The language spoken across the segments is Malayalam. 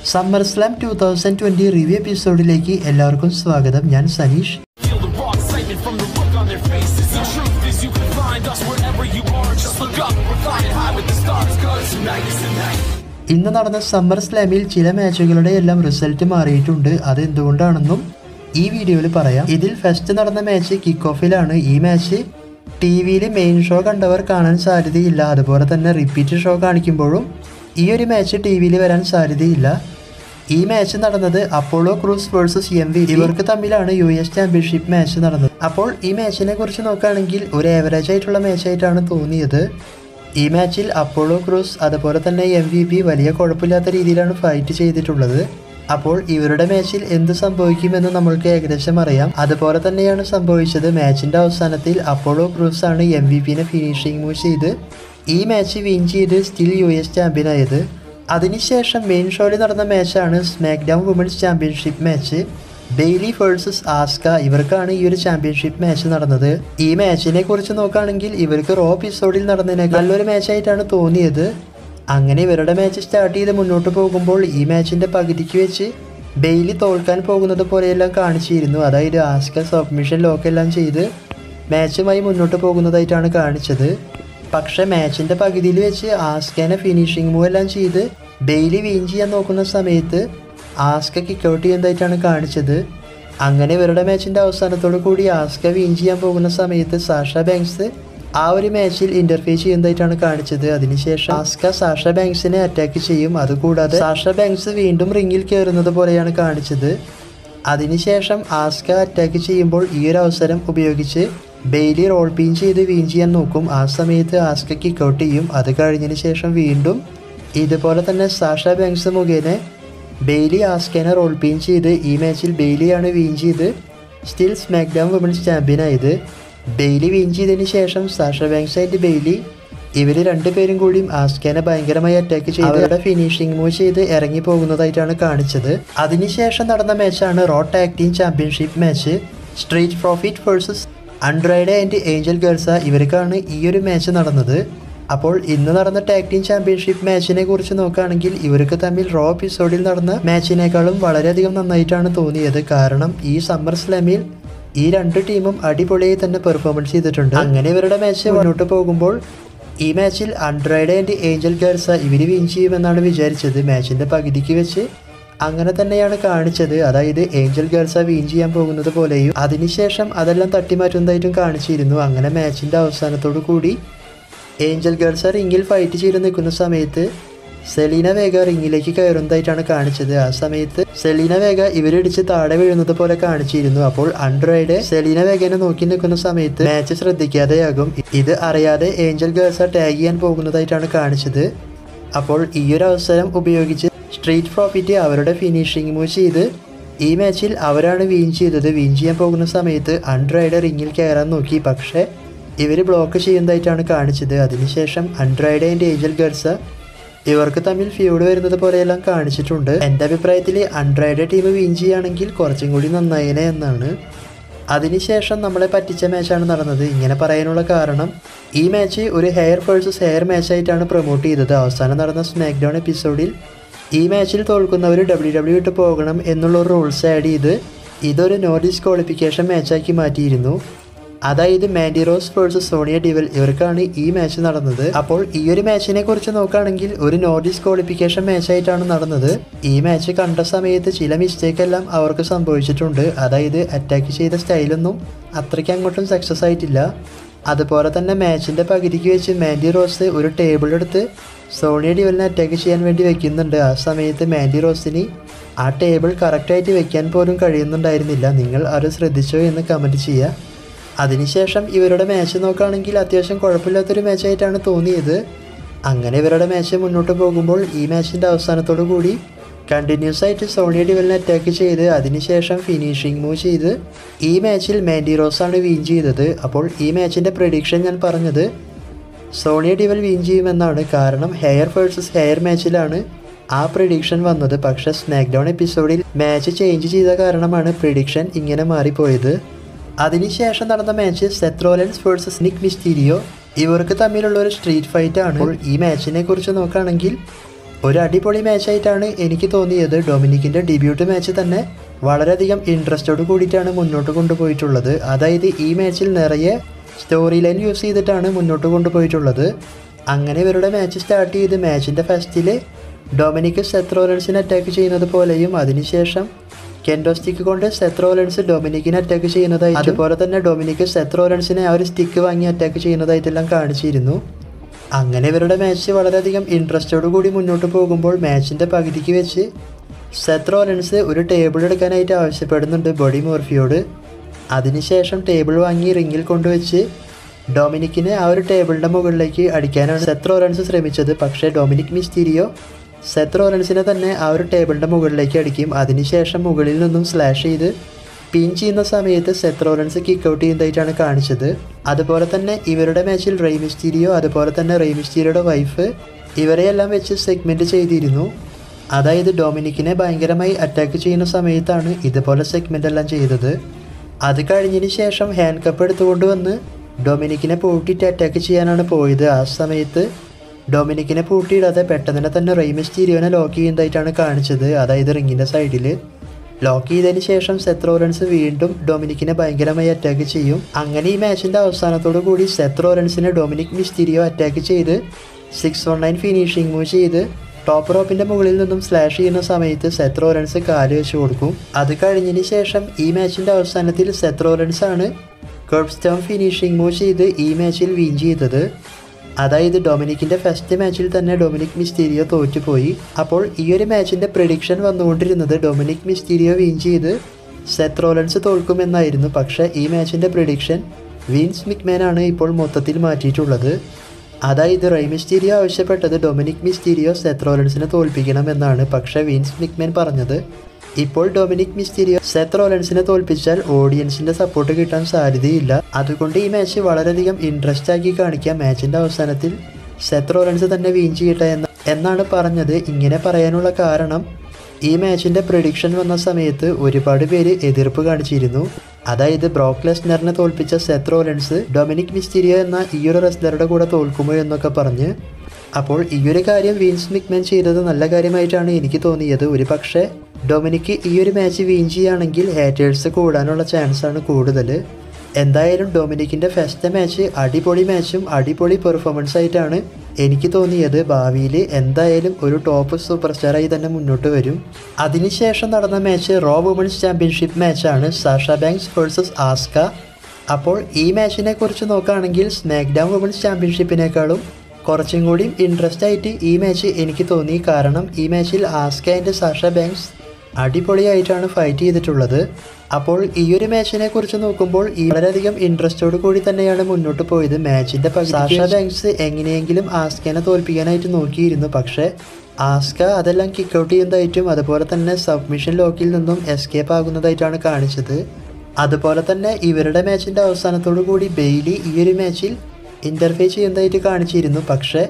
Summer slam two thousand twenty review എപ്പിസോഡിലേക്ക് എല്ലാവർക്കും സ്വാഗതം ഞാൻ Saneesh Feel the raw excitement from the look on their faces. The truth is, you can find us wherever you are. Just look up, we're flying high with the stars. Cause tonight is the night. ഇന്ന് നടന്ന സമ്മർ സ്ലാമിൽ ചില മാച്ചുകളുടെ എല്ലാം റിസൾട്ട് മാറിയിട്ടുണ്ട് അത് എന്തുകൊണ്ടാണെന്നും ഈ വീഡിയോയിൽ പറയാം ഇതിൽ ഫസ്റ്റ് നടന്ന മാച്ച് കിക്ക് ഓഫിലാണ് ഈ മാച്ച് ടി വിയിൽ മെയിൻ ഷോ കണ്ടവർ കാണാൻ സാധ്യതയില്ല അതുപോലെ തന്നെ റിപ്പീറ്റ് ഷോ കാണിക്കുമ്പോഴും ഈ ഒരു മാച്ച് ടി വിയിൽ വരാൻ സാധ്യതയില്ല ഈ മാച്ച് നടന്നത് Apollo Crews versus M V ഇവർക്ക് തമ്മിലാണ് യു എസ് ചാമ്പ്യൻഷിപ്പ് മാച്ച് നടന്നത് അപ്പോൾ ഈ മാച്ചിനെ കുറിച്ച് നോക്കുകയാണെങ്കിൽ ഒരു ഏവറേജ് ആയിട്ടുള്ള മാച്ചായിട്ടാണ് തോന്നിയത് ഈ മാച്ചിൽ അപ്പോളോ ക്രൂസ് അതുപോലെ തന്നെ എം വി പി വലിയ കുഴപ്പമില്ലാത്ത രീതിയിലാണ് ഫൈറ്റ് ചെയ്തിട്ടുള്ളത് അപ്പോൾ ഇവരുടെ മാച്ചിൽ എന്ത് സംഭവിക്കുമെന്ന് നമ്മൾക്ക് ഏകദേശം അറിയാം അതുപോലെ തന്നെയാണ് സംഭവിച്ചത് മാച്ചിന്റെ അവസാനത്തിൽ അപ്പോളോ ക്രൂസ് ആണ് എം വി പിനെ ഫിനിഷിംഗ് മൂവ് ചെയ്ത് ഈ മാച്ച് വിൻ ചെയ്ത് സ്റ്റിൽ യു എസ് ചാമ്പ്യനായത് അതിനുശേഷം മെയിൻ ഷോയിൽ നടന്ന മാച്ചാണ് SmackDown women's championship match Bayley versus Asuka ഇവർക്കാണ് ഈ ഒരു ചാമ്പ്യൻഷിപ്പ് മാച്ച് നടന്നത് ഈ മാച്ചിനെ കുറിച്ച് നോക്കുകയാണെങ്കിൽ ഇവർക്ക് റോ എപ്പിസോഡിൽ നടന്നതിനേക്കാൾ നല്ലൊരു മാച്ചായിട്ടാണ് തോന്നിയത് അങ്ങനെ ഇവരുടെ മാച്ച് സ്റ്റാർട്ട് ചെയ്ത് മുന്നോട്ട് പോകുമ്പോൾ ഈ മാച്ചിന്റെ പകുതിക്ക് വെച്ച് ബെയ്ലി തോൽക്കാൻ പോകുന്നത് പോലെയെല്ലാം കാണിച്ചിരുന്നു അതായത് ആസ്ക സബ്മിഷൻ ലോക്കെല്ലാം ചെയ്ത് മാച്ചുമായി മുന്നോട്ട് പോകുന്നതായിട്ടാണ് കാണിച്ചത് പക്ഷെ മാച്ചിന്റെ പകുതിയിൽ വെച്ച് ആസ്കനെ ഫിനിഷിംഗ് മൂവ് എല്ലാം ചെയ്ത് ബെയ്ലി വിൻ ചെയ്യാൻ നോക്കുന്ന സമയത്ത് ആസ്ക കിക്ക് ഔട്ട് ചെയ്യുന്നതായിട്ടാണ് കാണിച്ചത് അങ്ങനെ ഇവരുടെ മാച്ചിന്റെ അവസാനത്തോടു കൂടി ആസ്ക വിൻ ചെയ്യാൻ പോകുന്ന സമയത്ത് സാഷ ബാങ്ക്സ് ആ ഒരു മാച്ചിൽ ഇന്റർഫിയർ ചെയ്യുന്നതായിട്ടാണ് കാണിച്ചത് അതിനുശേഷം ആസ്ക സാഷ ബാങ്ക്സിനെ അറ്റാക്ക് ചെയ്യും അതുകൂടാതെ സാഷ ബാങ്ക്സ് വീണ്ടും റിങ്ങിൽ കയറുന്നത് പോലെയാണ് കാണിച്ചത് അതിനുശേഷം ആസ്ക അറ്റാക്ക് ചെയ്യുമ്പോൾ ഈ ഒരു അവസരം ഉപയോഗിച്ച് ബെയിലി റോൾ പീൻ ചെയ്ത് വീൻ ചെയ്യാൻ നോക്കും ആ സമയത്ത് ആസ്ക കിക്ക് ഔട്ട് ചെയ്യും അത് കഴിഞ്ഞതിന് ശേഷം വീണ്ടും ഇതുപോലെ തന്നെ സാഷ ബാങ്ക്സ് മുഖേന ബെയിലി ആസ്കനെ റോൾ പീൻ ചെയ്ത് ഈ മാച്ചിൽ ബെയിലിയാണ് വീൻ ചെയ്ത് സ്റ്റിൽ സ്മാക്ക് ഡൗൺ വുമൻസ് ചാമ്പ്യനായത് ബെയിലി വിൻ ചെയ്തതിന് ശേഷം സാഷ ബാങ്ക്സ് ആൻഡ് ബെയിലി ഇവർ രണ്ടുപേരും കൂടിയും ആസ്കനെ ഭയങ്കരമായി അറ്റാക്ക് ചെയ്ത് അവരുടെ ഫിനിഷിംഗ് മൂവ് ചെയ്ത് ഇറങ്ങി പോകുന്നതായിട്ടാണ് കാണിച്ചത് അതിനുശേഷം നടന്ന മാച്ചാണ് Raw tag team championship match Street Profits versus Andrade and Angel Garza ഇവർക്കാണ് ഈ ഒരു മാച്ച് നടന്നത് അപ്പോൾ ഇന്ന് നടന്ന ടാഗ് ടീം ചാമ്പ്യൻഷിപ്പ് മാച്ചിനെ കുറിച്ച് നോക്കുകയാണെങ്കിൽ ഇവർക്ക് തമ്മിൽ റോ എപ്പിസോഡിൽ നടന്ന മാച്ചിനേക്കാളും വളരെയധികം നന്നായിട്ടാണ് തോന്നിയത് കാരണം ഈ സമ്മർ സ്ലാമിൽ ഈ രണ്ട് ടീമും അടിപൊളിയായി തന്നെ പെർഫോമൻസ് ചെയ്തിട്ടുണ്ട് അങ്ങനെ ഇവരുടെ മാച്ച് മുന്നോട്ട് പോകുമ്പോൾ ഈ മാച്ചിൽ അൺഡ്രൈഡ് ആൻഡ് ഏഞ്ചൽ ഗേൾസ ഇവർ വിൻ ചെയ്യുമെന്നാണ് വിചാരിച്ചത് മാച്ചിന്റെ പകുതിക്ക് വെച്ച് അങ്ങനെ തന്നെയാണ് കാണിച്ചത് അതായത് ഏഞ്ചൽ ഗേൾസ വിൻ ചെയ്യാൻ പോകുന്നത് പോലെയും അതിനുശേഷം അതെല്ലാം തട്ടിമാറ്റുന്നതായിട്ടും കാണിച്ചിരുന്നു അങ്ങനെ മാച്ചിന്റെ അവസാനത്തോടു കൂടി ഏഞ്ചൽ ഗേൾസ റിങ്ങിൽ ഫൈറ്റ് ചെയ്ത് നിൽക്കുന്ന സമയത്ത് സെലീന വേഗ റിങ്ങിലേക്ക് കയറുന്നതായിട്ടാണ് കാണിച്ചത് ആ സമയത്ത് സെലീന വേഗ ഇവരിടിച്ച് താഴെ വീഴുന്നത് പോലെ കാണിച്ചിരുന്നു അപ്പോൾ അൺഡ്രോയിഡ് സെലീന വേഗനെ നോക്കി നിൽക്കുന്ന സമയത്ത് മാച്ച് ശ്രദ്ധിക്കാതെയാകും ഇത് അറിയാതെ ഏഞ്ചൽ ഗേൾസ ടാഗ് ചെയ്യാൻ പോകുന്നതായിട്ടാണ് കാണിച്ചത് അപ്പോൾ ഈ ഒരു അവസരം ഉപയോഗിച്ച് സ്ട്രീറ്റ് പ്രോഫിറ്റ് അവരുടെ ഫിനിഷിംഗ് മൂവ് ചെയ്ത് ഈ മാച്ചിൽ അവരാണ് വിൻ ചെയ്തത് വിൻ ചെയ്യാൻ പോകുന്ന സമയത്ത് അൺഡ്രോയിഡ് റിങ്ങിൽ കയറാൻ നോക്കി പക്ഷേ ഇവർ ബ്ലോക്ക് ചെയ്യുന്നതായിട്ടാണ് കാണിച്ചത് അതിനുശേഷം അൺഡ്രോയിഡ് ആൻഡ് ഏഞ്ചൽ ഗേൾസ ഇവർക്ക് തമ്മിൽ ഫ്യൂഡ് വരുന്നത് പോലെയെല്ലാം കാണിച്ചിട്ടുണ്ട് എൻ്റെ അഭിപ്രായത്തിൽ അൺഡ്രോയിഡ് ടീം വിൻ ചെയ്യുകയാണെങ്കിൽ കുറച്ചും കൂടി നന്നായേനെ എന്നാണ് അതിനുശേഷം നമ്മളെ പറ്റിച്ച മാച്ചാണ് നടന്നത് ഇങ്ങനെ പറയാനുള്ള കാരണം ഈ മാച്ച് ഒരു ഹെയർ വേഴ്സസ് ഹെയർ മാച്ചായിട്ടാണ് പ്രൊമോട്ട് ചെയ്തത് അവസാനം നടന്ന സ്മാക്ക് ഡൗൺ എപ്പിസോഡിൽ ഈ മാച്ചിൽ തോൽക്കുന്നവർ ഡബ്ല്യു ഡബ്ല്യു ഇട്ട് പോകണം എന്നുള്ള ഒരു റൂൾസ് ആഡ് ചെയ്ത് ഇതൊരു നോ ഡിസ്ക്വാളിഫിക്കേഷൻ മാച്ചാക്കി മാറ്റിയിരുന്നു അതായത് മാൻഡിറോസ് വേഴ്സസ് സോണിയ ഡിവൽ ഇവർക്കാണ് ഈ മാച്ച് നടന്നത് അപ്പോൾ ഈ ഒരു മാച്ചിനെ കുറിച്ച് നോക്കുകയാണെങ്കിൽ ഒരു നോ ഡിസ്ക്വാളിഫിക്കേഷൻ മാച്ചായിട്ടാണ് നടന്നത് ഈ മാച്ച് കണ്ട സമയത്ത് ചില മിസ്റ്റേക്ക് എല്ലാം അവർക്ക് സംഭവിച്ചിട്ടുണ്ട് അതായത് അറ്റാക്ക് ചെയ്ത സ്റ്റൈലൊന്നും അത്രയ്ക്ക് അങ്ങോട്ടും സക്സസ് ആയിട്ടില്ല അതുപോലെ തന്നെ മാച്ചിന്റെ പകുതിക്ക് വെച്ച് മാൻഡി റോസ് ഒരു ടേബിൾ എടുത്ത് സോണിയ ഡിവലിനെ അറ്റാക്ക് ചെയ്യാൻ വേണ്ടി വെക്കുന്നുണ്ട് ആ സമയത്ത് മാൻഡി റോസിന് ആ ടേബിൾ കറക്റ്റായിട്ട് വെക്കാൻ പോലും കഴിയുന്നുണ്ടായിരുന്നില്ല നിങ്ങൾ അത് ശ്രദ്ധിച്ചോ എന്ന് കമൻറ്റ് ചെയ്യുക അതിനുശേഷം ഇവരുടെ മാച്ച് നോക്കുകയാണെങ്കിൽ അത്യാവശ്യം കുഴപ്പമില്ലാത്തൊരു മാച്ചായിട്ടാണ് തോന്നിയത് അങ്ങനെ ഇവരുടെ മാച്ച് മുന്നോട്ട് പോകുമ്പോൾ ഈ മാച്ചിൻ്റെ അവസാനത്തോടു കൂടി കണ്ടിന്യൂസ് ആയിട്ട് സോണിയ ഡിവലിനെ അറ്റാക്ക് ചെയ്ത് അതിനുശേഷം ഫിനിഷിംഗ് മൂവ് ചെയ്ത് ഈ മാച്ചിൽ മാൻഡി റോസ് ആണ് വിൻ ചെയ്തത് അപ്പോൾ ഈ മാച്ചിൻ്റെ പ്രഡിക്ഷൻ ഞാൻ പറഞ്ഞത് സോണിയ ഡിവൽ വിൻ ചെയ്യുമെന്നാണ് കാരണം ഹെയർ വേഴ്സസ് ഹെയർ മാച്ചിലാണ് ആ പ്രഡിക്ഷൻ വന്നത് പക്ഷേ സ്മാക്ക് ഡൗൺ എപ്പിസോഡിൽ മാച്ച് ചേഞ്ച് ചെയ്ത കാരണമാണ് പ്രഡിക്ഷൻ ഇങ്ങനെ മാറിപ്പോയത് അതിനുശേഷം നടന്ന match Seth Rollins versus Nick Mysterio ഇവർക്ക് തമ്മിലുള്ള ഒരു സ്ട്രീറ്റ് ഫൈറ്റ് ആണ് അപ്പോൾ ഈ മാച്ചിനെ കുറിച്ച് നോക്കുകയാണെങ്കിൽ ഒരു അടിപൊളി മാച്ചായിട്ടാണ് എനിക്ക് തോന്നിയത് ഡൊമിനിക്കിൻ്റെ ഡെബ്യൂട്ട് മാച്ച് തന്നെ വളരെയധികം ഇൻട്രസ്റ്റോട് കൂടിയിട്ടാണ് മുന്നോട്ട് കൊണ്ടുപോയിട്ടുള്ളത് അതായത് ഈ മാച്ചിൽ നിറയെ സ്റ്റോറി ലൈൻ യൂസ് ചെയ്തിട്ടാണ് മുന്നോട്ട് കൊണ്ടുപോയിട്ടുള്ളത് അങ്ങനെ ഇവരുടെ മാച്ച് സ്റ്റാർട്ട് ചെയ്ത് മാച്ചിൻ്റെ ഫസ്റ്റിൽ ഡൊമിനിക് സെത്രോലൻസിനെ അറ്റാക്ക് ചെയ്യുന്നത് പോലെയും അതിനുശേഷം കെൻഡോ സ്റ്റിക്ക് കൊണ്ട് സെത്രോലൻസ് ഡൊമിനിക്കിനെ അറ്റാക്ക് ചെയ്യുന്നതായി അതുപോലെ തന്നെ ഡൊമിനിക് സെത്രോലൻസിനെ ആ ഒരു സ്റ്റിക്ക് വാങ്ങി അറ്റാക്ക് ചെയ്യുന്നതായിട്ടെല്ലാം കാണിച്ചിരുന്നു അങ്ങനെ ഇവരുടെ മാച്ച് വളരെയധികം ഇൻട്രസ്റ്റോട് കൂടി മുന്നോട്ട് പോകുമ്പോൾ മാച്ചിൻ്റെ പകുതിക്ക് വെച്ച് സെത്ത് റോലൻസ് ഒരു ടേബിൾ എടുക്കാനായിട്ട് ആവശ്യപ്പെടുന്നുണ്ട് ബോഡി മോർഫിയോട് അതിനുശേഷം ടേബിൾ വാങ്ങി റിങ്ങിൽ കൊണ്ടുവച്ച് ഡൊമിനിക്കിന് ആ ഒരു ടേബിളിൻ്റെ മുകളിലേക്ക് അടിക്കാനാണ് സെത്ത് റോലൻസ് ശ്രമിച്ചത് പക്ഷേ ഡൊമിനിക് മിസ്റ്റീരിയോ സെത്ത് റോലൻസിനെ തന്നെ ആ ഒരു ടേബിളിൻ്റെ മുകളിലേക്ക് അടിക്കും അതിനുശേഷം മുകളിൽ നിന്നും സ്ലാഷ് ചെയ്ത് പിൻ ചെയ്യുന്ന സമയത്ത് സെത്ത് റോലൻസ് കിക്ക് ഔട്ട് ചെയ്യുന്നതായിട്ടാണ് കാണിച്ചത് അതുപോലെ തന്നെ ഇവരുടെ മാച്ചിൽ റെയ് മിസ്റ്റീരിയോ അതുപോലെ തന്നെ റെയ് മിസ്റ്റീരിയോയുടെ വൈഫ് ഇവരെയെല്ലാം വെച്ച് സെഗ്മെൻറ്റ് ചെയ്തിരുന്നു അതായത് ഡൊമിനിക്കിനെ ഭയങ്കരമായി അറ്റാക്ക് ചെയ്യുന്ന സമയത്താണ് ഇതുപോലെ സെഗ്മെൻ്റ് എല്ലാം ചെയ്തത് അത് കഴിഞ്ഞതിന് ശേഷം ഹാൻഡ് കപ്പ് എടുത്തുകൊണ്ട് വന്ന് ഡൊമിനിക്കിനെ പൂട്ടിയിട്ട് അറ്റാക്ക് ചെയ്യാനാണ് പോയത് ആ സമയത്ത് ഡൊമിനിക്കിനെ പൂട്ടിയിടാതെ പെട്ടെന്ന് തന്നെ റെയ് മിസ്റ്റീരിയോനെ ലോക്ക് ചെയ്യുന്നതായിട്ടാണ് കാണിച്ചത് അതായത് റിങ്ങിൻ്റെ സൈഡിൽ ലോക്ക് ചെയ്തതിന് ശേഷം സെത്ത് റോലൻസ് വീണ്ടും ഡൊമിനിക്കിനെ ഭയങ്കരമായി അറ്റാക്ക് ചെയ്യും അങ്ങനെ ഈ മാച്ചിൻ്റെ അവസാനത്തോടു കൂടി സെത്ത് റോലൻസിനെ ഡൊമിനിക് മിസ്റ്റീരിയോ അറ്റാക്ക് ചെയ്ത് six one nine finishing move ചെയ്ത് ടോപ്പ് റോപ്പിൻ്റെ മുകളിൽ നിന്നും സ്ലാഷ് ചെയ്യുന്ന സമയത്ത് സെത്ത് റോലൻസ് കാല് വെച്ച് കൊടുക്കും അത് കഴിഞ്ഞതിന് ശേഷം ഈ മാച്ചിൻ്റെ അവസാനത്തിൽ സെത്ത് റോലൻസ് ആണ് കർബ് സ്റ്റോൺ ഫിനിഷിംഗ് മൂവ് ചെയ്ത് ഈ മാച്ചിൽ വിൻ ചെയ്തത് അതായത് ഡൊമിനിക്കിന്റെ ഫസ്റ്റ് മാച്ചിൽ തന്നെ ഡൊമിനിക് മിസ്റ്റീരിയോ തോറ്റുപോയി അപ്പോൾ ഈ ഒരു മാച്ചിന്റെ പ്രഡിക്ഷൻ വന്നുകൊണ്ടിരുന്നത് ഡൊമിനിക് മിസ്റ്റീരിയോ വിൻ ചെയ്ത് സെത്ത് റോലൻസ് തോൽക്കുമെന്നായിരുന്നു പക്ഷേ ഈ മാച്ചിന്റെ പ്രഡിക്ഷൻ വിൻസ് മിക്മാൻ ആണ് ഇപ്പോൾ മൊത്തത്തിൽ മാറ്റിയിട്ടുള്ളത് അതായത് റൈ മിസ്റ്റീരിയോ ആവശ്യപ്പെട്ടത് ഡൊമിനിക് മിസ്റ്റീരിയോ സെത്ത് റോലൻസിനെ തോൽപ്പിക്കണമെന്നാണ് പക്ഷേ വിൻസ് മിക്മാൻ പറഞ്ഞത് ഇപ്പോൾ ഡൊമിനിക് മിസ്റ്റീരിയോ സെത്ത് റോലൻസിനെ തോൽപ്പിച്ചാൽ ഓഡിയൻസിന്റെ സപ്പോർട്ട് കിട്ടാൻ സാധ്യതയില്ല അതുകൊണ്ട് ഈ മാച്ച് വളരെയധികം ഇൻട്രസ്റ്റ് ആക്കി കാണിക്കാം മാച്ചിന്റെ അവസാനത്തിൽ സെത്ത് റോലൻസ് തന്നെ വീൻ ചെയ്യട്ടെ എന്ന എന്നാണ് പറഞ്ഞത് ഇങ്ങനെ പറയാനുള്ള കാരണം ഈ മാച്ചിന്റെ പ്രഡിക്ഷൻ വന്ന സമയത്ത് ഒരുപാട് പേര് എതിർപ്പ് കാണിച്ചിരുന്നു അതായത് ബ്രോക്ക് ലെസ്നറിനെ തോൽപ്പിച്ച സെത്ത് റോലൻസ് ഡൊമിനിക് മിസ്റ്റീരിയോ എന്ന ഈ ഒരു റെസ്ലറുടെ കൂടെ തോൽക്കുമോ എന്നൊക്കെ പറഞ്ഞ് അപ്പോൾ ഈ ഒരു കാര്യം വിൻസ് മിക്മാൻ ചെയ്തത് നല്ല കാര്യമായിട്ടാണ് എനിക്ക് തോന്നിയത് ഒരു പക്ഷേ ഡൊമിനിക്ക് ഈ ഒരു മാച്ച് വിൻ ചെയ്യുകയാണെങ്കിൽ ഹേറ്റേഴ്സ് കൂടാനുള്ള ചാൻസ് ആണ് കൂടുതൽ എന്തായാലും ഡൊമിനിക്കിൻ്റെ ഫസ്റ്റ് മാച്ച് അടിപൊളി മാച്ചും അടിപൊളി പെർഫോമൻസ് ആയിട്ടാണ് എനിക്ക് തോന്നിയത് ഭാവിയിൽ എന്തായാലും ഒരു ടോപ്പ് സൂപ്പർ സ്റ്റാറായി തന്നെ മുന്നോട്ട് വരും അതിനുശേഷം നടന്ന മാച്ച് റോ വുമൻസ് ചാമ്പ്യൻഷിപ്പ് മാച്ചാണ് സാഷ ബാങ്ക്സ് വേഴ്സസ് ആസ്ക അപ്പോൾ ഈ മാച്ചിനെ കുറിച്ച് നോക്കുകയാണെങ്കിൽ സ്മാക്ക് ഡൗൺ വുമൻസ് ചാമ്പ്യൻഷിപ്പിനേക്കാളും കുറച്ചും കൂടി ഇൻട്രസ്റ്റ് ആയിട്ട് ഈ മാച്ച് എനിക്ക് തോന്നി കാരണം ഈ മാച്ചിൽ ആസ്ക ആൻഡ് സാഷ ബാങ്ക്സ് അടിപൊളിയായിട്ടാണ് ഫൈറ്റ് ചെയ്തിട്ടുള്ളത് അപ്പോൾ ഈ ഒരു മാച്ചിനെ കുറിച്ച് നോക്കുമ്പോൾ ഈ വളരെയധികം ഇൻട്രസ്റ്റോട് കൂടി തന്നെയാണ് മുന്നോട്ട് പോയത് മാച്ചിന്റെ പകുതി സാഷ ബാങ്ക്സ് എങ്ങനെയെങ്കിലും ആസ്കനെ തോൽപ്പിക്കാനായിട്ട് നോക്കിയിരുന്നു പക്ഷേ ആസ്ക അതെല്ലാം കിക്ക് ഔട്ട് ചെയ്യുന്നതായിട്ടും അതുപോലെ തന്നെ സബ്മിഷൻ ലോക്കിൽ നിന്നും എസ്കേപ്പ് ആകുന്നതായിട്ടാണ് കാണിച്ചത് അതുപോലെ തന്നെ ഇവരുടെ മാച്ചിന്റെ അവസാനത്തോടു കൂടി ബെയ്ലി ഈ ഒരു മാച്ചിൽ ഇന്റർഫിയർ ചെയ്യുന്നതായിട്ട് കാണിച്ചിരുന്നു പക്ഷേ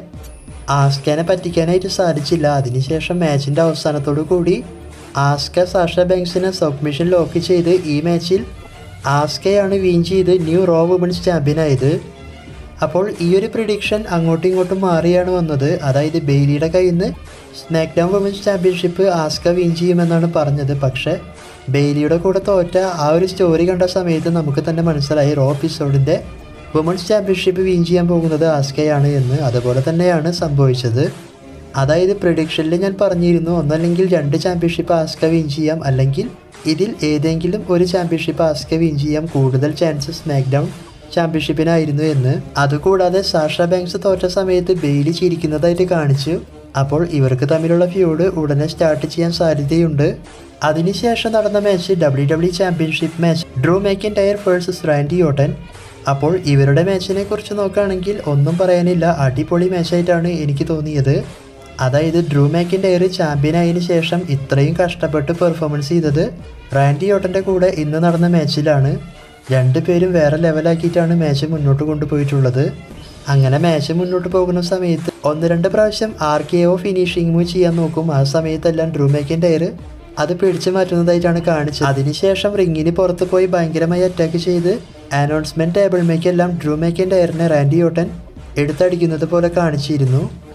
ആസ്കനെ പറ്റിക്കാനായിട്ട് സാധിച്ചില്ല അതിനുശേഷം മാച്ചിന്റെ അവസാനത്തോടു കൂടി ആസ്ക സാഷ ബാങ്ക്സിനെ സബ്മിഷൻ ലോക്ക് ചെയ്ത് ഈ മാച്ചിൽ ആസ്കയാണ് വിൻ ചെയ്ത് ന്യൂ റോ വുമൻസ് ചാമ്പ്യനായത് അപ്പോൾ ഈ ഒരു പ്രിഡിക്ഷൻ അങ്ങോട്ടും ഇങ്ങോട്ടും മാറിയാണ് വന്നത് അതായത് ബെയ്ലിയുടെ കയ്യിൽ നിന്ന് SmackDown women's championship Asuka win ചെയ്യുമെന്നാണ് പറഞ്ഞത് പക്ഷേ ബെയ്ലിയുടെ കൂടെ തോറ്റ ആ ഒരു സ്റ്റോറി കണ്ട സമയത്ത് നമുക്ക് തന്നെ മനസ്സിലായി റോ എപ്പിസോഡിൻ്റെ വുമൻസ് ചാമ്പ്യൻഷിപ്പ് വിൻ ചെയ്യാൻ പോകുന്നത് ആസ്കയാണ് എന്ന് അതുപോലെ തന്നെയാണ് സംഭവിച്ചത് അതായത് പ്രഡിക്ഷനിൽ ഞാൻ പറഞ്ഞിരുന്നു ഒന്നല്ലെങ്കിൽ രണ്ട് ചാമ്പ്യൻഷിപ്പ് ആസ്ക വിൻ ചെയ്യാം അല്ലെങ്കിൽ ഇതിൽ ഏതെങ്കിലും ഒരു ചാമ്പ്യൻഷിപ്പ് ആസ്ക വിൻ ചെയ്യാം കൂടുതൽ ചാൻസസ് സ്മാക്ക് ഡൗൺ ചാമ്പ്യൻഷിപ്പിനായിരുന്നു എന്ന് അതുകൂടാതെ സാഷ ബാങ്ക്സ് തോറ്റ സമയത്ത് ബെയിലി ചിരിക്കുന്നതായിട്ട് കാണിച്ചു അപ്പോൾ ഇവർക്ക് തമ്മിലുള്ള ഫ്യൂഡ് ഉടനെ സ്റ്റാർട്ട് ചെയ്യാൻ സാധ്യതയുണ്ട് അതിനുശേഷം നടന്ന match W W championship match Drew McIntyre versus Randy Orton അപ്പോൾ ഇവരുടെ മാച്ചിനെ കുറിച്ച് നോക്കുകയാണെങ്കിൽ ഒന്നും പറയാനില്ല അടിപൊളി മാച്ചായിട്ടാണ് എനിക്ക് തോന്നിയത് അതായത് ഡ്രൂ മാക്കിൻ്റെ ചാമ്പ്യനായതിനു ശേഷം ഇത്രയും കഷ്ടപ്പെട്ട് പെർഫോമൻസ് ചെയ്തത് റാൻഡി ഓട്ടൻ്റെ കൂടെ ഇന്ന് നടന്ന മാച്ചിലാണ് രണ്ടുപേരും വേറെ ലെവലാക്കിയിട്ടാണ് മാച്ച് മുന്നോട്ട് കൊണ്ടുപോയിട്ടുള്ളത് അങ്ങനെ മാച്ച് മുന്നോട്ട് പോകുന്ന സമയത്ത് ഒന്ന് രണ്ട് പ്രാവശ്യം R K O finishing move ചെയ്യാൻ നോക്കും ആ സമയത്തെല്ലാം ഡ്രൂ മാക്കിൻ ടയർ അത് പിടിച്ചു മാറ്റുന്നതായിട്ടാണ് കാണിച്ചത് അതിനുശേഷം റിങ്ങിന് പുറത്ത് പോയി ഭയങ്കരമായി അറ്റാക്ക് ചെയ്ത് അനൗൺസ്മെന്റ് ടേബിൾ മേക്കെല്ലാം ഡ്രൂ മേക്കൻ ടയറിനെ റാൻഡി ഓട്ടൻ എടുത്തടിക്കുന്നത് പോലെ കാണിച്ചിരുന്നു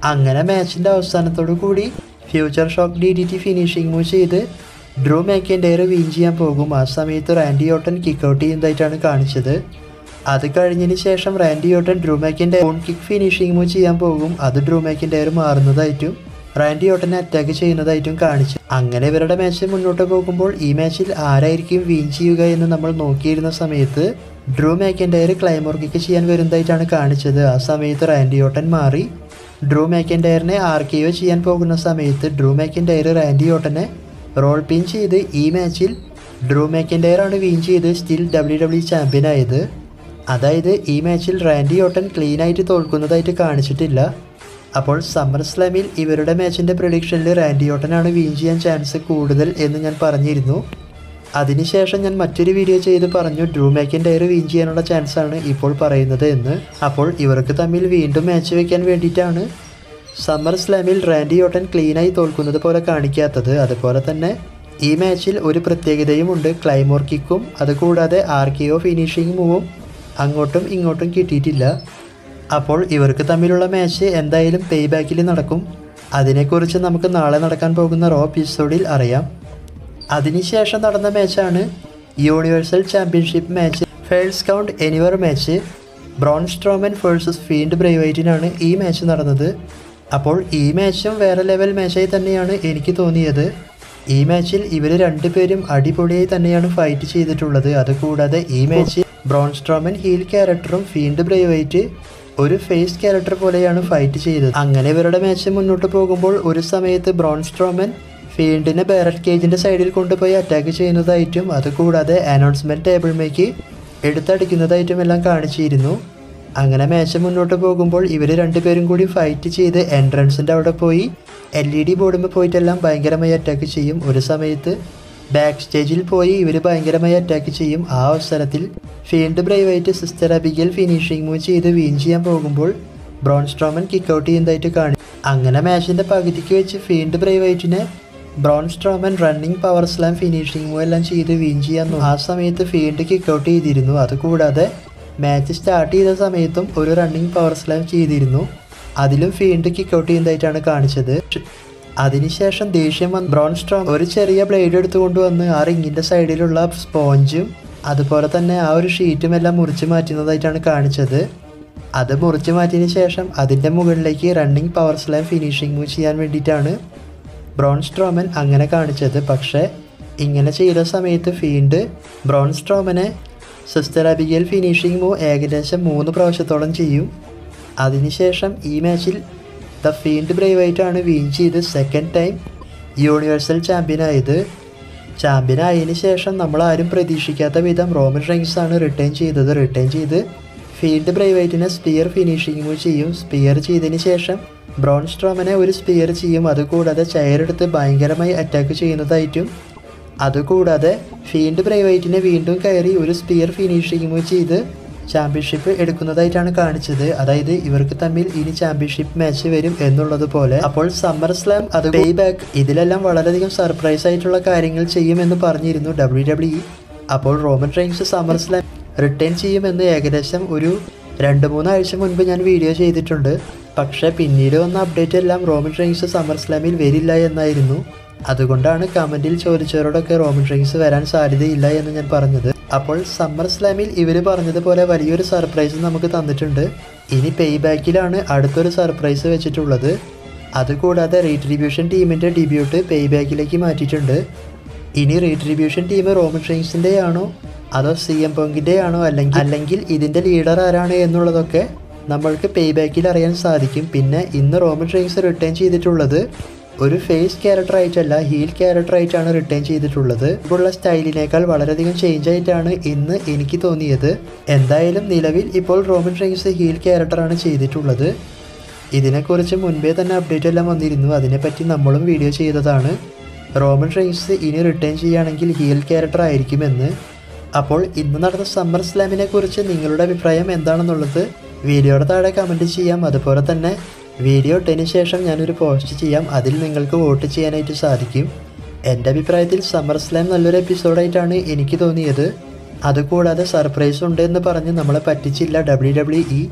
അങ്ങനെ മാച്ചിൻ്റെ അവസാനത്തോടു കൂടി future shock D D T finishing move ചെയ്ത് ഡ്രൂ മാക്കിൻ്റെയർ വിൻ ചെയ്യാൻ പോകും ആ സമയത്ത് റാൻഡി ഓട്ടൻ കിക്ക് ഔട്ട് ചെയ്യുന്നതായിട്ടാണ് കാണിച്ചത് അത് കഴിഞ്ഞതിന് ശേഷം റാൻഡി ഓട്ടൻ ഡ്രൂ മാക്കിൻ്റെ ഓൺ കിക്ക് ഫിനിഷിംഗ് മൂവ് ചെയ്യാൻ പോകും അത് ഡ്രൂ മാക്കിൻ്റെയർ മാറുന്നതായിട്ടും റാൻഡി ഓട്ടനെ അറ്റാക്ക് ചെയ്യുന്നതായിട്ടും കാണിച്ചു അങ്ങനെ ഇവരുടെ മാച്ച് മുന്നോട്ട് പോകുമ്പോൾ ഈ മാച്ചിൽ ആരായിരിക്കും വിൻ ചെയ്യുക എന്ന് നമ്മൾ നോക്കിയിരുന്ന സമയത്ത് ഡ്രൂ മാക്കിൻ്റെയർ ക്ലൈമോർ കിക്ക് ചെയ്യാൻ വരുന്നതായിട്ടാണ് കാണിച്ചത് ആ സമയത്ത് റാൻഡി ഓട്ടൻ മാറി ഡ്രൂ മാക്കിൻ്റെയറിനെ ആർ കെ ഒ ചെയ്യാൻ പോകുന്ന സമയത്ത് ഡ്രൂ മാക്കിൻ്റെയർ റാൻഡി ഓട്ടനെ റോൾ പിൻ ചെയ്ത് ഈ മാച്ചിൽ ഡ്രൂ മാക്കിൻ്റെയർ ആണ് വിൻ ചെയ്ത് സ്റ്റിൽ ഡബ്ല്യു ഡബ്ല്യു ചാമ്പ്യൻ ആയത് അതായത് ഈ മാച്ചിൽ റാൻഡി ഓട്ടൻ ക്ലീൻ ആയിട്ട് തോൽക്കുന്നതായിട്ട് കാണിച്ചിട്ടില്ല അപ്പോൾ സമ്മർ സ്ലാമിൽ ഇവരുടെ മാച്ചിൻ്റെ പ്രൊഡിക്ഷനിൽ റാൻഡി ഓട്ടനാണ് വിൻ ചെയ്യാൻ ചാൻസ് കൂടുതൽ എന്ന് ഞാൻ പറഞ്ഞിരുന്നു അതിനുശേഷം ഞാൻ മറ്റൊരു വീഡിയോ ചെയ്ത് പറഞ്ഞു ഡ്രൂ മാക്കിൻ്റെയർ വിൻ ചെയ്യാനുള്ള ചാൻസാണ് ഇപ്പോൾ പറയുന്നത് എന്ന് അപ്പോൾ ഇവർക്ക് തമ്മിൽ വീണ്ടും മാച്ച് വെക്കാൻ വേണ്ടിയിട്ടാണ് സമ്മർ സ്ലാമിൽ റാൻഡി ഓട്ടൻ ക്ലീനായി തോൽക്കുന്നത് പോലെ കാണിക്കാത്തത് അതുപോലെ തന്നെ ഈ മാച്ചിൽ ഒരു പ്രത്യേകതയും ഉണ്ട് ക്ലൈമോർ കിക്കും അതുകൂടാതെ ആർ കെ ഒ ഫിനിഷിംഗ് മൂവും അങ്ങോട്ടും ഇങ്ങോട്ടും കിട്ടിയിട്ടില്ല അപ്പോൾ ഇവർക്ക് തമ്മിലുള്ള മാച്ച് എന്തായാലും പേ ബാക്കിൽ നടക്കും അതിനെക്കുറിച്ച് നമുക്ക് നാളെ നടക്കാൻ പോകുന്ന റോ എപ്പിസോഡിൽ അറിയാം അതിനുശേഷം നടന്ന മാച്ചാണ് universal championship match falls count anywhere match Braun Strowman versus Fiend ബ്രൈവൈറ്റിനാണ് ഈ മാച്ച് നടന്നത് അപ്പോൾ ഈ മാച്ചും വേറെ ലെവൽ മാച്ചായി തന്നെയാണ് എനിക്ക് തോന്നിയത് ഈ മാച്ചിൽ ഇവർ രണ്ടുപേരും അടിപൊളിയായി തന്നെയാണ് ഫൈറ്റ് ചെയ്തിട്ടുള്ളത് അതുകൂടാതെ ഈ മാച്ചിൽ ബ്രോൺ സ്ട്രോമൻ ഹീൽ ക്യാരക്ടറും ഫീൽഡ് ബ്രൈവൈറ്റ് ഒരു ഫേസ് ക്യാരക്ടർ പോലെയാണ് ഫൈറ്റ് ചെയ്തത് അങ്ങനെ ഇവരുടെ മാച്ച് മുന്നോട്ട് പോകുമ്പോൾ ഒരു സമയത്ത് ബ്രോൺ സ്ട്രോമൻ ഫീൽഡിനെ ബാരറ്റ് കേജിന്റെ സൈഡിൽ കൊണ്ടുപോയി അറ്റാക്ക് ചെയ്യുന്നതായിട്ടും അതുകൂടാതെ അനൗൺസ്മെന്റ് ടേബിളിലേക്ക് എടുത്തടിക്കുന്നതായിട്ടും എല്ലാം കാണിച്ചിരുന്നു അങ്ങനെ മാച്ച് മുന്നോട്ട് പോകുമ്പോൾ ഇവർ രണ്ടുപേരും കൂടി ഫൈറ്റ് ചെയ്ത് എൻട്രൻസിൻ്റെ അവിടെ പോയി എൽ ഇ ഡി ബോർഡുമ്പോൾ പോയിട്ടെല്ലാം ഭയങ്കരമായി അറ്റാക്ക് ചെയ്യും ഒരു സമയത്ത് ബാക്ക് സ്റ്റേജിൽ പോയി ഇവർ ഭയങ്കരമായി അറ്റാക്ക് ചെയ്യും ആ അവസരത്തിൽ ഫീൽഡ് ബ്രൈവായിട്ട് സിസ്റ്റർ അബിഗൽ ഫിനിഷിംഗ് മൂവ് ചെയ്ത് വിൻ ചെയ്യാൻ പോകുമ്പോൾ ബ്രോൺ സ്ട്രോമൻ കിക്ക് ഔട്ട് ചെയ്യുന്നതായിട്ട് കാണി അങ്ങനെ മാച്ചിൻ്റെ പകുതിക്ക് വെച്ച് ഫീൽഡ് ബ്രൈവൈറ്റിനെ Braun Strowman running power slam finishing move എല്ലാം ചെയ്ത് വിൻ ചെയ്യാൻ നോ- ആ സമയത്ത് ഫീൽഡ് കിക്ക് ഔട്ട് ചെയ്തിരുന്നു അതുകൂടാതെ മാച്ച് സ്റ്റാർട്ട് ചെയ്ത സമയത്തും ഒരു റണ്ണിങ് പവർ സ്ലാം ചെയ്തിരുന്നു അതിലും ഫീൽഡ് കിക്ക് ഔട്ട് ചെയ്യുന്നതായിട്ടാണ് കാണിച്ചത് അതിനുശേഷം ദേഷ്യം വന്ന് ബ്രോൺ സ്ട്രോം ഒരു ചെറിയ ബ്ലേഡ് എടുത്തുകൊണ്ട് വന്ന് ആ റിങ്ങിൻ്റെ സൈഡിലുള്ള സ്പോഞ്ചും അതുപോലെ തന്നെ ആ ഒരു ഷീറ്റും എല്ലാം മുറിച്ച് മാറ്റുന്നതായിട്ടാണ് കാണിച്ചത് അത് മുറിച്ച് മാറ്റിയതിന് ശേഷം അതിൻ്റെ മുകളിലേക്ക് running power slam finishing move ചെയ്യാൻ വേണ്ടിയിട്ടാണ് ബ്രോൺ സ്ട്രോമൻ അങ്ങനെ കാണിച്ചത് പക്ഷേ ഇങ്ങനെ ചെയ്ത സമയത്ത് ഫീൽഡ് ബ്രോൺ സ്ട്രോമനെ സിസ്റ്റർ അബിഗൽ ഫിനിഷിംഗ് മൂവ് ഏകദേശം മൂന്ന് പ്രാവശ്യത്തോളം ചെയ്യും അതിനുശേഷം ഈ മാച്ചിൽ ദ ഫീൽഡ് ബ്രൈവായിട്ടാണ് വിൻ ചെയ്ത് സെക്കൻഡ് ടൈം യൂണിവേഴ്സൽ ചാമ്പ്യനായത് ചാമ്പ്യൻ ആയതിനു ശേഷം നമ്മൾ ആരും പ്രതീക്ഷിക്കാത്ത വിധം റോമൻ റൈൻസ് ആണ് റിട്ടേൺ ചെയ്തത് റിട്ടേൺ ചെയ്ത് ഫീൽഡ് ബ്രൈവൈറ്റിനെ സ്പിയർ ഫിനിഷിംഗ് മൂവ് ചെയ്യും സ്പിയർ ചെയ്തതിന് ശേഷം ബ്രോൺ സ്ട്രോമനെ ഒരു സ്പിയർ ചെയ്യും അതുകൂടാതെ ചെയർ എടുത്ത് ഭയങ്കരമായി അറ്റാക്ക് ചെയ്യുന്നതായിട്ടും അതുകൂടാതെ ഫീൽഡ് ബ്രൈവൈറ്റിനെ വീണ്ടും കയറി ഒരു സ്പിയർ ഫിനിഷിംഗ് മൂവ് ചെയ്ത് ചാമ്പ്യൻഷിപ്പ് എടുക്കുന്നതായിട്ടാണ് കാണിച്ചത് അതായത് ഇവർക്ക് തമ്മിൽ ഇനി ചാമ്പ്യൻഷിപ്പ് മാച്ച് വരും എന്നുള്ളത് പോലെ അപ്പോൾ സമ്മർ സ്ലാം അത് പേ ബാക്ക് ഇതിലെല്ലാം വളരെയധികം സർപ്രൈസ് ആയിട്ടുള്ള കാര്യങ്ങൾ ചെയ്യുമെന്ന് പറഞ്ഞിരുന്നു ഡബ്ല്യു ഡബ്ല്യു അപ്പോൾ Roman Reigns Summer Slam return ചെയ്യുമെന്ന് ഏകദേശം ഒരു രണ്ട് മൂന്നാഴ്ച മുൻപ് ഞാൻ വീഡിയോ ചെയ്തിട്ടുണ്ട് പക്ഷേ പിന്നീട് വന്ന അപ്ഡേറ്റ് എല്ലാം റോമൻ റൈൻസ് സമ്മർ സ്ലാമിൽ വരില്ല എന്നായിരുന്നു അതുകൊണ്ടാണ് കമൻറ്റിൽ ചോദിച്ചവരോടൊക്കെ റോമൻ റൈൻസ് വരാൻ സാധ്യതയില്ല എന്ന് ഞാൻ പറഞ്ഞത് അപ്പോൾ സമ്മർ സ്ലാമിൽ ഇവർ പറഞ്ഞതുപോലെ വലിയൊരു സർപ്രൈസ് നമുക്ക് തന്നിട്ടുണ്ട് ഇനി പേ ബാക്കിലാണ് അടുത്തൊരു സർപ്രൈസ് വെച്ചിട്ടുള്ളത് അതുകൂടാതെ റീട്രിബ്യൂഷൻ ടീമിൻ്റെ ഡെബ്യൂട്ട് പേ ബാക്കിലേക്ക് മാറ്റിയിട്ടുണ്ട് ഇനി റീട്രിബ്യൂഷൻ ടീം റോമൻ റൈൻസിൻ്റെ ആണോ അതോ സി എം പൊങ്കിൻ്റെ ആണോ അല്ലെങ്കിൽ അല്ലെങ്കിൽ ഇതിൻ്റെ ലീഡർ ആരാണ് എന്നുള്ളതൊക്കെ നമ്മൾക്ക് പേ ബാക്കിൽ അറിയാൻ സാധിക്കും പിന്നെ ഇന്ന് റോമൻ റൈൻസ് റിട്ടേൺ ചെയ്തിട്ടുള്ളത് ഒരു ഫേസ് ക്യാരക്ടർ ആയിട്ടല്ല ഹീൽ ക്യാരക്ടർ ആയിട്ടാണ് റിട്ടേൺ ചെയ്തിട്ടുള്ളത് ഇപ്പോഴുള്ള സ്റ്റൈലിനേക്കാൾ വളരെയധികം ചേഞ്ച് ആയിട്ടാണ് ഇന്ന് എനിക്ക് തോന്നിയത് എന്തായാലും നിലവിൽ ഇപ്പോൾ റോമൻ റൈൻസ് ഹീൽ ക്യാരക്ടറാണ് ചെയ്തിട്ടുള്ളത് ഇതിനെക്കുറിച്ച് മുൻപേ തന്നെ അപ്ഡേറ്റ് എല്ലാം വന്നിരുന്നു അതിനെപ്പറ്റി നമ്മളും വീഡിയോ ചെയ്തതാണ് റോമൻ റൈൻസ് ഇനി റിട്ടേൺ ചെയ്യുകയാണെങ്കിൽ ഹീൽ ക്യാരക്ടർ ആയിരിക്കുമെന്ന് അപ്പോൾ ഇന്ന് നടന്ന സമ്മർ സ്ലാമിനെ കുറിച്ച് നിങ്ങളുടെ അഭിപ്രായം എന്താണെന്നുള്ളത് വീഡിയോയുടെ താഴെ കമൻറ്റ് ചെയ്യാം അതുപോലെ തന്നെ വീഡിയോ ഇട്ടതിന് ശേഷം ഞാനൊരു പോസ്റ്റ് ചെയ്യാം അതിൽ നിങ്ങൾക്ക് വോട്ട് ചെയ്യാനായിട്ട് സാധിക്കും എൻ്റെ അഭിപ്രായത്തിൽ സമ്മർ സ്ലാം നല്ലൊരു എപ്പിസോഡായിട്ടാണ് എനിക്ക് തോന്നിയത് അതുകൂടാതെ സർപ്രൈസ് ഉണ്ട് എന്ന് പറഞ്ഞ് നമ്മളെ പറ്റിച്ചില്ല ഡബ്ല്യു ഡബ്ല്യു ഇ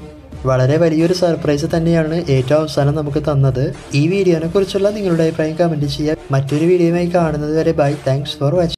വളരെ വലിയൊരു സർപ്രൈസ് തന്നെയാണ് ഏറ്റവും അവസാനം നമുക്ക് തന്നത് ഈ വീഡിയോനെ കുറിച്ചുള്ള നിങ്ങളുടെ അഭിപ്രായം കമൻറ്റ് ചെയ്യുക മറ്റൊരു വീഡിയോയുമായി കാണുന്നത് വരെ ബൈ താങ്ക്സ് ഫോർ വാച്ചിങ്